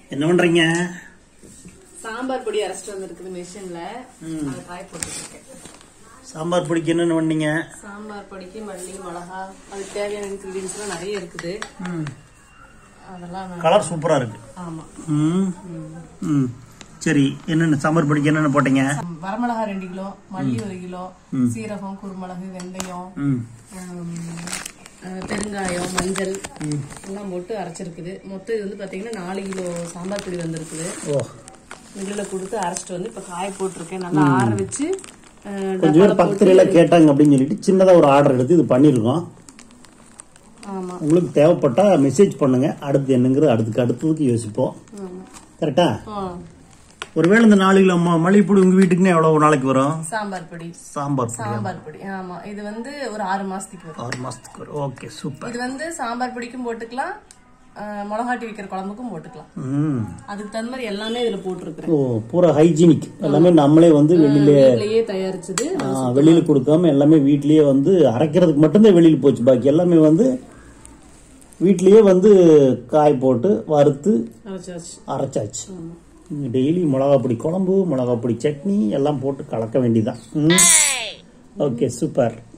என்ன பண்றீங்க சாம்பார் பொடி அரைச்சிட்டு வந்திருக்குது மிஷின்ல அதை காய போட்டுருக்கேன் சாம்பார் பொடிக்கு என்னென்ன பண்ணீங்க சாம்பார் பொடிக்கு மல்லி மிளகா அதுக்கு தேவையான இன்கிரீடியன்ஸ் எல்லாம் நிறைய இருக்குது அதெல்லாம் நான் கலர் சூப்பரா இருக்கு ஆமா ம் ம் சரி என்னென்ன சாம்பார் பொடிக்கு என்னென்ன போட்டீங்க வரமிளகா ரெண்டு கிலோ மல்லி ஒரு கிலோ சீரகம் குருமிளகு வெந்தயம் ம் ஆம், அஹ், பெருங்காயம் மஞ்சள் எல்லாம் போட்டு அரைச்சிருக்குது மொத்தம் இது வந்து பாத்தீங்கன்னா நாலு கிலோ சாம்பார் பொடி வந்திருக்குது ஓ மில்லுல கொடுத்து அரைச்சிட்டு வந்து இப்ப காய போட்டிருக்கேன் நல்லா ஆற வச்சு அஹ், கொஞ்சம் பேர் பக்கத்துல கேட்டாங்க அப்படின்னு சொல்லிட்டு சின்னதா ஒரு ஆர்டர் எடுத்து இது பண்ணிருக்கோம் ஆமா உங்களுக்கு தேவைப்பட்டா மெசேஜ் பண்ணுங்க அடுத்து என்னங்கிறது அடுத்துக்கு அடுத்ததுக்கு யோசிப்போம் ஆமா கரெக்டா ஆ, ஒருவேளை இந்த நாலு கிலோ ம- மல்லிகைப்பொடி உங்க வீட்டுக்குன்னு எவ்வளவு நாளைக்கு வரும் சாம்பார் பொடி சாம்பார் பொடி சாம்பார் பொடி ஆமா இது வந்து ஒரு ஆறு மாசத்துக்கு வரும் ஆறு மாசத்துக்கு வரும் ஓகே சூப்பர் இது வந்து சாம்பார் பொடிக்கும் போட்டுக்கலாம் அஹ், மிளகாட்டி வைக்கிற குழம்புக்கும் போட்டுக்கலாம் ம் அதுக்கு தகுந்த மாதிரி எல்லாமே இதுல போட்டிருக்கிறேன் ஓ பூரா ஹைஜீனிக் எல்லாமே நம்மளே வந்து வெளியில வீட்லயே தயாரிச்சது ஆ, வெளியில கொடுக்காம எல்லாமே வீட்லயே வந்து அரைக்கிறதுக்கு மட்டும்தான் வெளியில போச்சு பாக்கி எல்லாமே வந்து வீட்லயே வந்து காய் போட்டு வறுத்து அரைச்சாச்சு அரைச்சாச்சு டெய்லி மிளகா பொடி குழம்பு மிளகா பொடி சட்னி எல்லாம் போட்டு கலக்க வேண்டியதான் ஓகே சூப்பர்